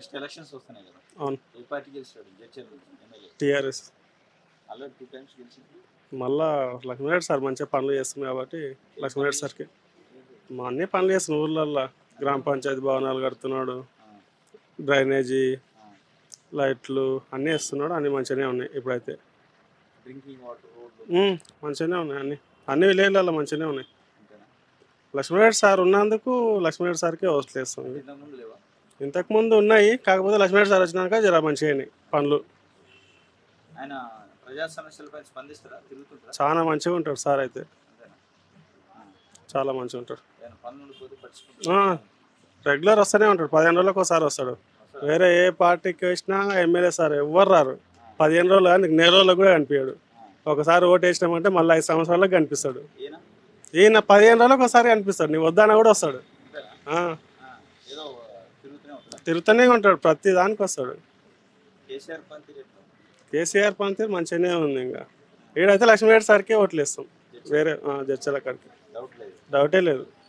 Next elections వస్తున్నాయి కదా అవును ఏ పార్టీ గెలిచాడు జడ్చర్ MLA TRS already two times గెలిచింది మళ్ళా లక్ష్మీరెడ్డి సార్ మంచిగా పనులు చేస్తుంది కాబట్టి లక్ష్మీరెడ్డి సార్కి మా అన్ని పనులు చేస్తున్నాడు ఊర్లల్లో గ్రామ పంచాయతీ భవనాలు కడుతున్నాడు ఆ, డ్రైనేజీ ఆ. లైట్లు అన్నీ వేస్తున్నాడు అన్నీ మంచిగానే ఉన్నాయి ఇప్పుడైతే డ్రింకింగ్ వాటర్ రోడ్లు ఉమ్, మంచిగానే ఉన్నాయి అన్ని అన్ని విలేజ్లలో మంచిగానే ఉన్నాయి అంతేనా లక్ష్మీరెడ్డి సార్ ఉన్నందుకు లక్ష్మీరెడ్డి సార్కే వస్తలేస్తాం ఇంతకు ముందు లేవా ఇంతకుముందు ఉన్నాయి కాకపోతే లక్ష్మీరెడ్డి సార్ వచ్చినాక జర మంచిగా అయినాయి పనులు ఆయన ప్రజా సమస్యలపై స్పందిస్తారా తిరుగుతుంటారా చాలా మంచిగా ఉంటాడు సార్ అయితే అంతేనా ఆ, చాలా మంచిగా ఉంటాడు ఆయన పనులు పోతే ఆ. పట్టించుకుంటారా రెగ్యులర్ వస్తూనే ఉంటాడు పదిహేను రోజులకు ఒకసారి వస్తాడు వస్తాడా? వేరే ఏ పార్టీకి వచ్చినా ఎమ్మెల్యే సార్ ఎవ్వరు రారు పదిహేను రోజులు కానీ నెల రోజులకు కూడా కనిపించాడు ఒకసారి ఓటు వేసినామంటే మళ్ళీ ఐదు సంవత్సరాలకు కనిపిస్తాడు ఈయన ఈయన పదిహేను రోజులకు ఒకసారి కనిపిస్తాడు నీ వద్దన్నా కూడా వస్తాడు అంతేనా ఆ, ఆ, ఏదో తిరుగుతూనే ఉంటారా తిరుగుతూనే ఉంటాడు ప్రతి దానికి వస్తాడు కేసీఆర్ పని తిరిగి కేసీఆర్ పంతి మంచిగానే ఉంది ఇంకా ఈడైతే లక్ష్మీరెడ్డి సార్కే ఓట్లు వేస్తాం వేరే జడ్చల కాడికి డౌట్ లేదు డౌటే లేదు